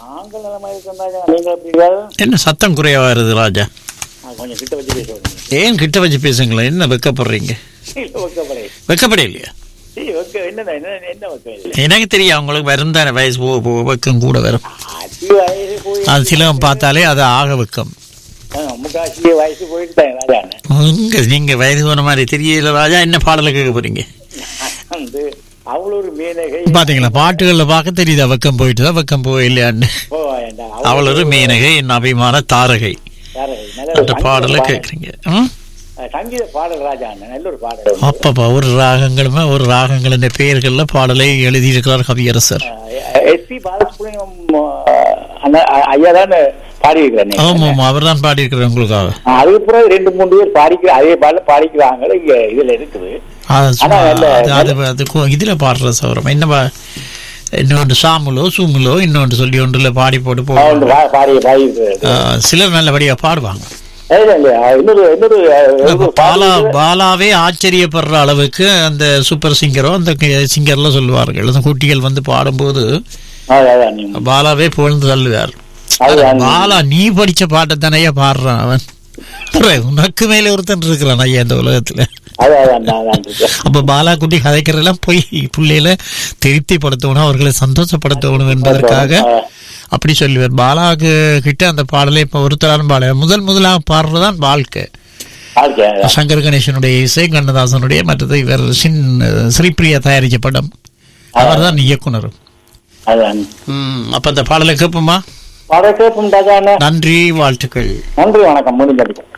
நாங்கள் நிலைமை இருக்கோம் ராஜா நீங்கள் எப்படிகள் என்ன சத்தம் குறைவா வருது ராஜா ஆ, கொஞ்சம் கிட்ட வச்சு பேசுவோம் ஏன் கிட்ட வச்சு பேசுங்களேன் என்ன வெக்கப்படுறீங்க வைக்கப்படை வெக்கப்பட இல்லையா சரி வைக்க என்ன என்ன என்ன வைக்க இல்லை எனக்கு தெரியும் உங்களுக்கு வரும் தானே வயசு போக போக வெக்கம் கூட வரும் அதி வயசு போய் அது சிலவன் பார்த்தாலே அது ஆக வெக்கம் ஆ, முக்காசி வயசு போயிட்டு தான் ராஜா உங்க நீங்க வயசு போன மாதிரி தெரியல ராஜா என்ன பாடலை கேட்க போறீங்க வந்து அவ்வளோ ஒரு மேனகை பாத்தீங்களா பாட்டுகள்ல பார்க்க தெரியுதா வெக்கம் போயிட்டு தான் வெக்கம் போயில்லையான்னு ஓ, வேண்டாம். அவள் ஒரு மேனகை என் அபிமான தாரகை தாரகை. நல்ல அந்த ஒரு பாடலை சங்கீத கேட்குறீங்க ம் பாடல். சங்கீத பாடல் ராஜா நல்ல ஒரு பாடல் அப்பப்பா ஒரு ராகங்களுமே ஒரு ராகங்களின் பெயர்கள்ல பாடலை எழுதியிருக்கிறார் கவியரசர் எஸ் பி பாலசுப்ரமணியம் அந்த ஐயா தான் பாடியிருக்கிறேன் ஆமாம் அவர் தான் பாடியிருக்கிறார் உங்களுக்காக அதுக்கு பிறகு ரெண்டு மூணு பேர் பாடிக்கிற அதே பாடல பாடிக்கிறாங்க இங்க இதுல இருக்குது அது சும்மா- ஆனா நல்ல- அது- அது அது கு- இதுல பாடுற சௌரம் என்ன பா- இன்னொன்று சாமுலோ சூமுலோ இன்னொன்று சொல்லி ஒன்றுல பாடி போட்டு அவங்க போடுவாங்க பா- பாடி பாடி இருக்கிறது ஆ, சிலர் நல்லபடியா பாடுவாங்க இல்ல, இல்ல, இன்னொரு இன்னொரு இப்ப இன்னொரு பாலா பாடல் பாலாவே ஆச்சரியப்படுற அளவுக்கு அந்த சூப்பர் சிங்கரோ அந்த சிங்கர்லாம் சொல்லுவார்கள் அந்த குட்டிகள் வந்து பாடும்போது அதான், அதான், நீ- பாலாவே புகழ்ந்து தள்ளுவார் அதுதான். பாலா நீ படிச்ச பாட்டை தானேயா பாடுறான் அவன் அப்புறம் உனக்கு மேல ஒருத்தன் இருக்கிறான் ஐயா இந்த உலகத்துல அதான், அதான், நான் அதான் இருக்கேன். அப்ப பாலா குட்டி கதைக்கிறதெல்லாம் போய் பிள்ளையில திருப்திப்படுத்தணும் அவர்களை சந்தோஷப்படுத்தணும் என்பதற்காக ஆ. அப்படி சொல்லுவார் பாலாக்கு கிட்ட அந்த பாடலை இப்ப ஒருத்தரான பாடல முதல் முதலாக பாடுறதுதான் வாழ்க்கை வாழ்க்கை, அதான். சங்கர் கணேசனுடைய இசை கண்ணதாசனுடைய மற்றது இவர் சின் ஸ்ரீபிரியா தயாரிச்ச படம் அவர்தான் இயக்குனர் அதான். ம், அப்ப அந்த பாடலை கேட்போமா பாட கேட்போம் ராஜா அண்ணா. நன்றி வாழ்த்துக்கள் நன்றி வணக்கம் முடிஞ்சது